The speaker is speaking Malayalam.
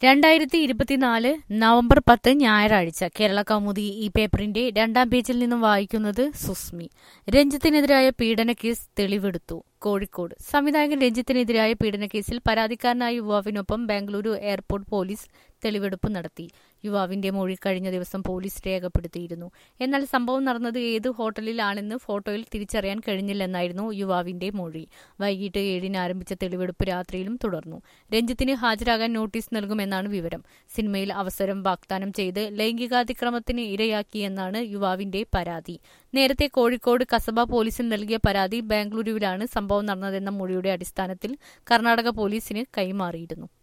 രണ്ടായിരത്തി ഇരുപത്തിനാല് നവംബർ പത്ത് ഞായറാഴ്ച കേരള കൗമുദി ഈ പേപ്പറിന്റെ രണ്ടാം പേജിൽ നിന്നും വായിക്കുന്നത് സുസ്മി രഞ്ജിത്തിനെതിരായ പീഡന കേസ് തെളിവെടുത്തു കോഴിക്കോട് സംവിധായകൻ രഞ്ജിത്തിനെതിരായ പീഡനക്കേസിൽ പരാതിക്കാരനായ യുവാവിനൊപ്പം ബാംഗ്ലൂരു എയർപോർട്ട് പോലീസ് തെളിവെടുപ്പ് നടത്തി യുവാവിന്റെ മൊഴി കഴിഞ്ഞ ദിവസം പോലീസ് രേഖപ്പെടുത്തിയിരുന്നു എന്നാൽ സംഭവം നടന്നത് ഏത് ഹോട്ടലിലാണെന്ന് ഫോട്ടോയിൽ തിരിച്ചറിയാൻ കഴിഞ്ഞില്ലെന്നായിരുന്നു യുവാവിന്റെ മൊഴി വൈകിട്ട് ഏഴിന് ആരംഭിച്ച തെളിവെടുപ്പ് രാത്രിയിലും തുടർന്നു രഞ്ജിത്തിന് ഹാജരാകാൻ നോട്ടീസ് നൽകുമെന്നാണ് വിവരം സിനിമയിൽ അവസരം വാഗ്ദാനം ചെയ്ത് ലൈംഗികാതിക്രമത്തിന് ഇരയാക്കിയെന്നാണ് യുവാവിന്റെ പരാതി നേരത്തെ കോഴിക്കോട് കസബ പോലീസിന് നൽകിയ പരാതി ബാംഗ്ലൂരുവിലാണ് സംഭവം നടന്നതെന്ന മൊഴിയുടെ അടിസ്ഥാനത്തിൽ കർണാടക പോലീസിന് കൈമാറിയിരുന്നു